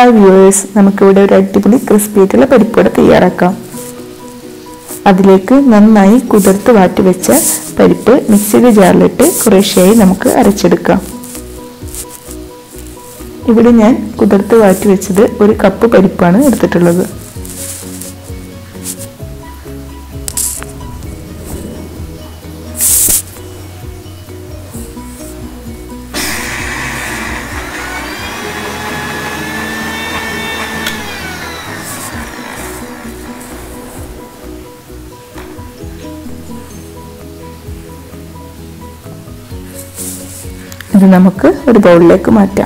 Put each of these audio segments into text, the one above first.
hi viewers നമുക്കിവിടെ ഒരു അടിപൊളി ക്രിസ്പി ആയിട്ടുള്ള പരിപ്പുവട തയ്യാറാക്കാം അതിലേക്ക് നന്നായി കുതിർത്ത് വാട്ടി വെച്ച പരിപ്പ് മിക്സിയുടെ ജാറിലിട്ട് കുറേശ്ശെയായി നമുക്ക് അരച്ചെടുക്കാം ഇവിടെ ഞാൻ കുതിർത്ത് വാട്ടി വെച്ചത് ഒരു കപ്പ് പരിപ്പാണ് എടുത്തിട്ടുള്ളത് ഇത് നമുക്ക് ഒരു ബൗളിലേക്ക് മാറ്റാം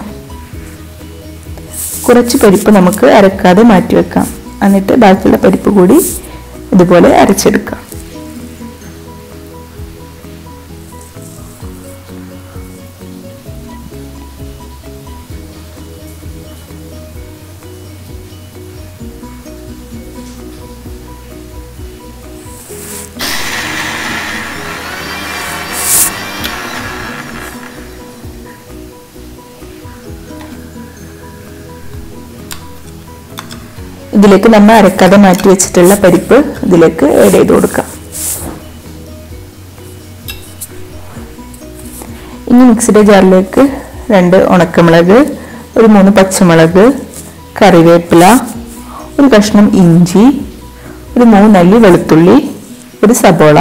കുറച്ച് പരിപ്പ് നമുക്ക് അരക്കാതെ മാറ്റി വെക്കാം എന്നിട്ട് ബാക്കിയുള്ള പരിപ്പ് കൂടി ഇതുപോലെ അരച്ചെടുക്കാം ഇതിലേക്ക് നമ്മൾ അരക്കാതെ മാറ്റി വെച്ചിട്ടുള്ള പരിപ്പ് ഇതിലേക്ക് ആഡ് ചെയ്ത് കൊടുക്കാം ഇനി മിക്സിയുടെ ജാറിലേക്ക് രണ്ട് ഉണക്കമുളക് ഒരു മൂന്ന് പച്ചമുളക് കറിവേപ്പില ഒരു കഷ്ണം ഇഞ്ചി ഒരു മൂന്നല്ലി വെളുത്തുള്ളി ഒരു സബോള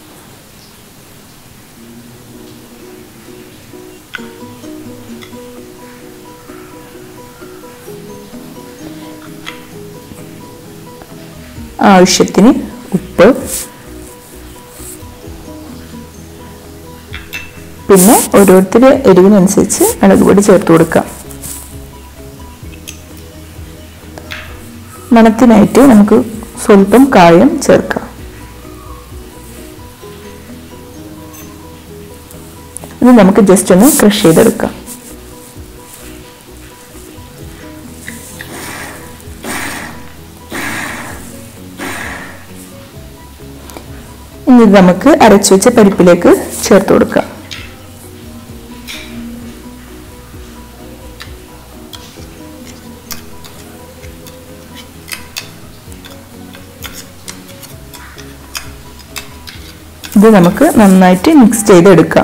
ആവശ്യത്തിന് ഉപ്പ് പിന്നെ ഓരോരുത്തരുടെ എരിവിനനുസരിച്ച് മുളക് പൊടി ചേർത്ത് കൊടുക്കാം മണത്തിനായിട്ട് നമുക്ക് സ്വല്പം കായം ചേർക്കാം ഇത് നമുക്ക് ജസ്റ്റ് ഒന്ന് ക്രഷ് ചെയ്തെടുക്കാം ഇനി ഇത് നമുക്ക് അരച്ചു വെച്ച പരിപ്പിലേക്ക് ചേർത്ത് കൊടുക്കാം ഇത് നമുക്ക് നന്നായിട്ട് മിക്സ് ചെയ്തെടുക്കാം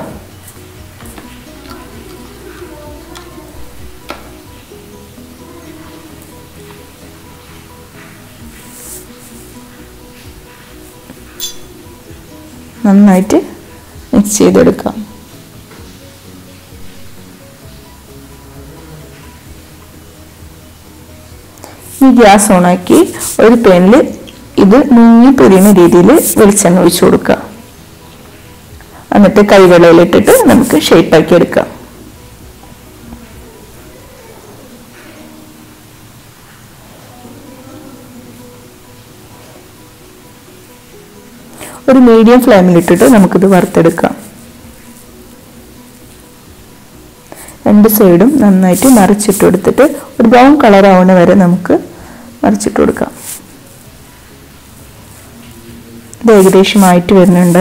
നന്നായിട്ട് മിക്സ് ചെയ്തെടുക്കാം ഈ ഗ്യാസ് ഓണാക്കി ഒരു പാനിൽ ഇത് മുങ്ങി പൊരിയുന്ന രീതിയിൽ വെളിച്ചെണ്ണ ഒഴിച്ചു കൊടുക്കുക എന്നിട്ട് കൈവെള്ളയിലിട്ടിട്ട് നമുക്ക് ഷേപ്പാക്കി എടുക്കാം ഒരു മീഡിയം ഫ്ലെയിമിലിട്ടിട്ട് നമുക്കിത് വറുത്തെടുക്കാം രണ്ട് സൈഡും നന്നായിട്ട് മറിച്ചിട്ട് കൊടുത്തിട്ട് ഒരു ബ്രൗൺ കളർ ആവുന്ന വരെ നമുക്ക് മറിച്ചിട്ട് കൊടുക്കാം ഇത് ഏകദേശമായിട്ട് വരുന്നുണ്ട്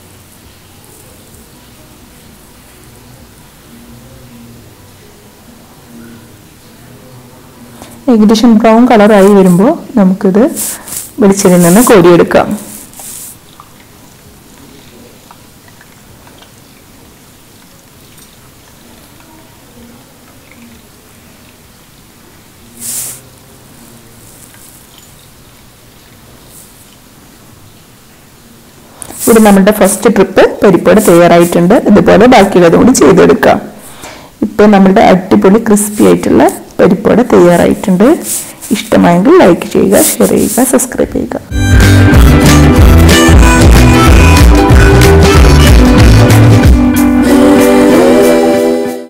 ഏകദേശം ബ്രൗൺ കളറായി വരുമ്പോൾ നമുക്കിത് വെളിച്ചെണ്ണയിൽ നിന്ന് കോരിയെടുക്കാം ഇവിടെ നമ്മുടെ ഫസ്റ്റ് ട്രിപ്പ് പരിപ്പോടെ തയ്യാറായിട്ടുണ്ട് ഇതുപോലെ ബാക്കിയുള്ളതും കൂടി ചെയ്തെടുക്കാം ഇപ്പോൾ നമ്മുടെ അടിപൊളി ക്രിസ്പി ആയിട്ടുള്ള പരിപ്പോടെ തയ്യാറായിട്ടുണ്ട് ഇഷ്ടമായെങ്കിൽ ലൈക്ക് ചെയ്യുക ഷെയർ ചെയ്യുക സബ്സ്ക്രൈബ് ചെയ്യുക